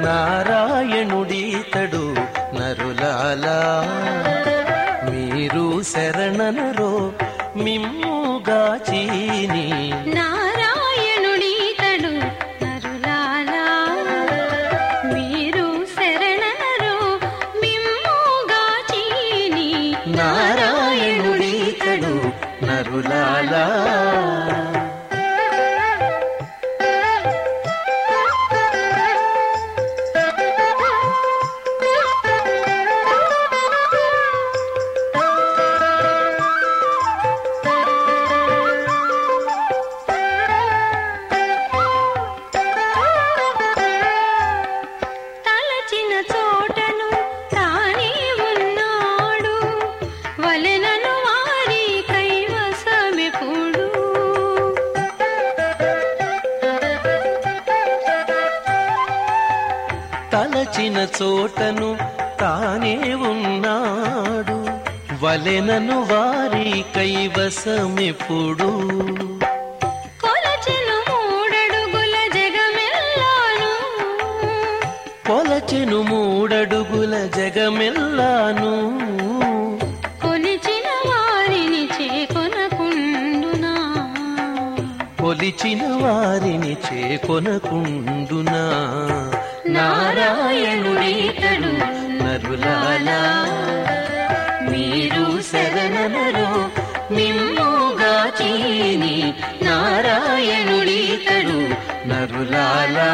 నారాయణుడీతడు నరులాలా మీరు శరణనరో మిమ్ముగా చీని నారాయణుడీతడు నరులాలా మీరు శరణనరు మిమ్ముగా చీని నారాయణుడీతడు నరులాలా తలచిన చోటను తానే ఉన్నాడు వలెనను వారి కైవసమెప్పుడు తలచిన చోటను తానే ఉన్నాడు వలెనను వారి కైవసమెప్పుడు కొలచెను మూడడుగుల జగమెల్లాను కొలచెను మూడడుగుల జగమెల్లాను కొలిచిన వారిని చేకొనకుండునా కొలిచిన వారిని చేకొనకుండునా నారాయణుడీతడు నరులాలా మీరు శరణనరు మిమ్ముగా చీని నారాయణుడీతడు నరులాలా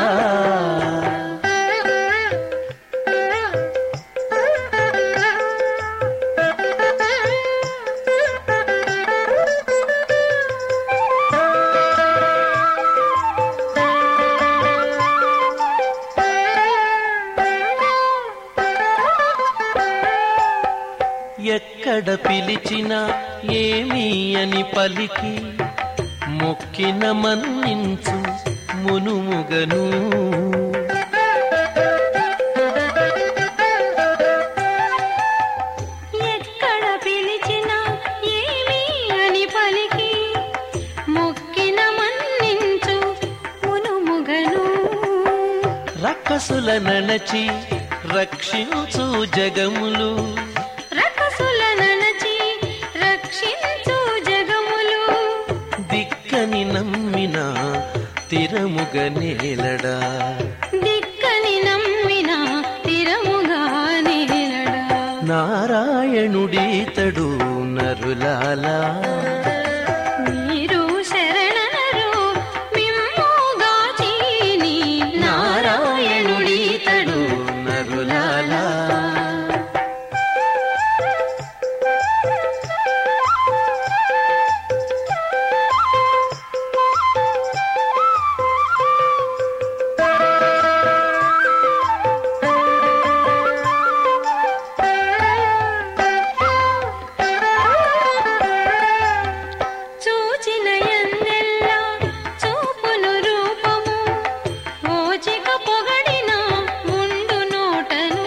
ఎక్కడ పిలిచినా ఏమీ అని పలికి మొక్కిన మన్నించు మునుముగను ఎక్కడ పిలిచినా ఏమీ అని పలికి మొక్కిన మన్నించు మునుముగను రక్కసుల నణచి రక్షించు జగములు రకసుల ననచి రక్షించు జగములు దిక్కని నమ్మిన తిరముగ నేలడా దిక్కని నమ్మిన తిరముగా నిలడా నారాయణుడీతడు నరులాలా మీరు శరణనరు మిమ్ముగా చీని నారాయణుడీతడు నరులాలా చూచిన ఎన్నెల్లా చూపును రూపము ఓచిక పొగడిన ఉండు నోటను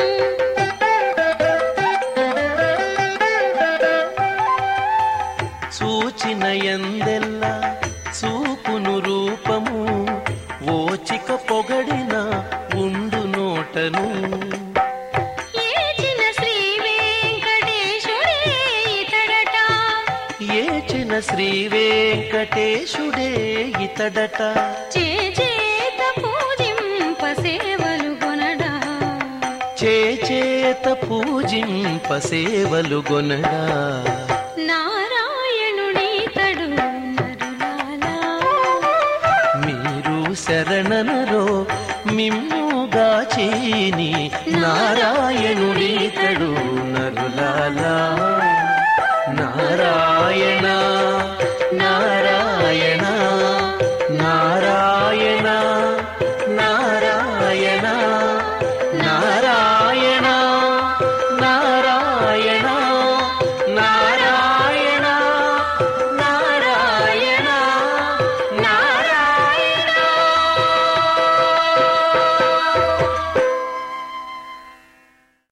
చూచిన ఎందెల్ల చూపును రూపము ఓచిక పొగడిన ఉండు నోటను ఏచిన శ్రీ వెంకటేశుడే ఇతడట ఏచిన శ్రీ వెంకటేశుడే ఇతడట చేచేత పూజింప సేవలు కొనడా చేచేత పూజింప సేవలు గొనడా నారాయణుడీతడు నరులాలా మీరు శరణనరో మిమ్ముగా చీని నారాయణుడీతడు నరులాలా నారాయణ నారాయణ నారాయణ నారాయణ